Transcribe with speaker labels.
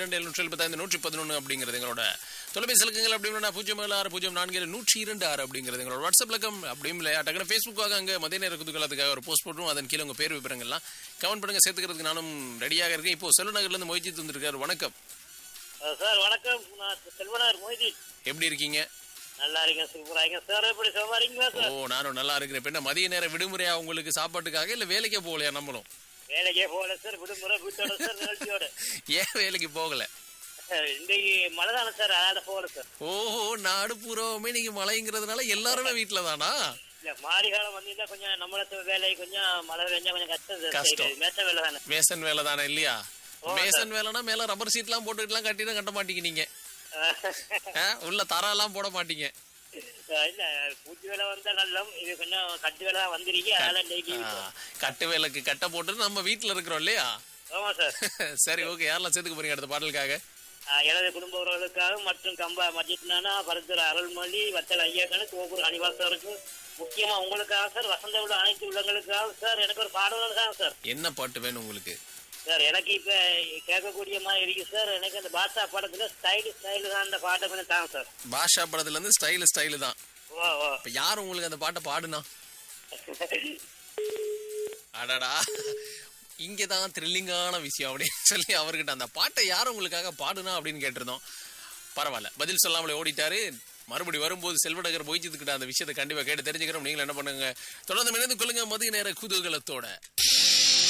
Speaker 1: இரண்டு எழுநூற்றி எழுபத்தைந்து நூற்றி பதினொன்று அப்படிங்கிறது எங்களோட தொலைபேசி இலக்கங்கள் அப்படின்னா பூஜ்ஜியம் ஏழு ஆறு பூஜ்ஜியம் நான்கு ஏழு நூற்றி இரண்டு ஆறு அப்படிங்கிறது எங்களோட வாட்ஸ்அப் இலக்கம் அப்படியும் இல்லை டக்குனு ஃபேஸ்புக்காக அங்கே மதிய நேர குதுகலத்துக்காக ஒரு போஸ்ட் போட்டுரும் அதன் கீழே உங்கள் பேர் விவரங்கள்லாம் கமெண்ட் பண்ணுங்க சேர்த்துக்கிறதுக்கு நானும் ரெடியாக இருக்கேன் இப்போ செல்வநகர்லேருந்து மொய்ஜித் வந்திருக்காரு வணக்கம்
Speaker 2: அஹ் சார் வணக்கம் நான் செல்வனார் மொய்தீன்
Speaker 1: எப்படி இருக்கீங்க
Speaker 2: நல்லா இருக்கேன் சூப்பரா இருக்கேன் சார் எப்படி சும்மா இருக்கீங்களா
Speaker 1: ஓ
Speaker 2: சார்
Speaker 1: நானும் நல்லா இருக்கிறேன் இப்ப என்ன மதிய நேர விடுமுறையா உங்களுக்கு சாப்பாட்டுக்காக இல்ல வேலைக்கே போகலையா நம்மளும்
Speaker 2: வேலைக்கே போகல சார் விடுமுறை வீட்டோட சார் நிகழ்ச்சியோட
Speaker 1: ஏன் வேலைக்கு போகல
Speaker 2: அஹ் இன்றைக்கு மழை தானே சார் அதனால போகல சார்
Speaker 1: ஓஹோ நாடு பூராவுமே நீங்க மழைங்கிறதுனால எல்லாருமே வீட்டுல தானா
Speaker 2: இல்ல மாரி காலம் வந்தீங்கன்னா கொஞ்சம் நம்மள வேலை கொஞ்சம் மழை பெஞ்சா கொஞ்சம் கஷ்டம் சார்
Speaker 1: கஷ்டம்.
Speaker 2: செய்யறது. மேச்ச வேலை தானே
Speaker 1: மேசன் வேலை தானே இல்லையா
Speaker 2: ஓ,
Speaker 1: மேசன் வேலைனா மேல ரப்பர் சீட்லாம் போட்டுட்டுலாம் கட்டிதான் கட்ட மாட்டீங்க நீங்க ஆ, உள்ள தரெல்லாம் போட மாட்டீங்க
Speaker 2: அஹ் இல்ல பூச்சி வேலை வந்தா நல்லம் இது கொஞ்சம் கட்டு வேலை தான் வந்திருக்கு அதனால இன்னைக்கு
Speaker 1: ஆ, கட்டு வேலைக்கு கட்ட போட்டு நம்ம வீட்டுல இருக்கிறோம் இல்லையா
Speaker 2: ஆமா சார்
Speaker 1: சரி ஓகே யாரெல்லாம் சேர்த்துக்க போறீங்க அடுத்த பாடலுக்காக
Speaker 2: அஹ் எனது குடும்ப உறவுகளுக்காக மற்றும் கம்பா மஜித்னானா பரத்துற அருள்மொழி வத்தல் ஐயாக்கனு கோபுர அனிவாசருக்கு முக்கியமா உங்களுக்காக சார் வசந்த உள்ள அனைத்து உள்ளங்களுக்காக சார் எனக்கு ஒரு பாடல்கள் தான் சார்
Speaker 1: என்ன பாட்டு வேணும் உங்களுக்கு
Speaker 2: சார் எனக்கு இப்ப கேட்கக்கூடிய மாதிரி இருக்கு சார் எனக்கு அந்த பாஷா படத்துல ஸ்டைல் ஸ்டைல் தான் அந்த பாட்டை கொஞ்சம் தாங்க சார்
Speaker 1: பாஷா படத்துல இருந்து ஸ்டைல் ஸ்டைலு தான்
Speaker 2: ஓ ஓ
Speaker 1: இப்ப யார் உங்களுக்கு அந்த பாட்டை பாடுனா அடடா இங்கதான் த்ரில்லிங்கான விஷயம் அப்படின்னு சொல்லி அவர்கிட்ட அந்த பாட்டை யார் உங்களுக்காக பாடுனா அப்படின்னு கேட்டிருந்தோம் பரவாயில்ல பதில் சொல்லாமலே ஓடிட்டாரு மறுபடி வரும்போது செல்வடகர் போய்ச்சித்துக்கிட்ட அந்த விஷயத்தை கண்டிப்பா கேட்டு தெரிஞ்சுக்கிறோம் நீங்களும் என்ன பண்ணுங்க தொடர்ந்து இணைந்து கொள்ளுங்க மதிய நேர குதூகலத்தோட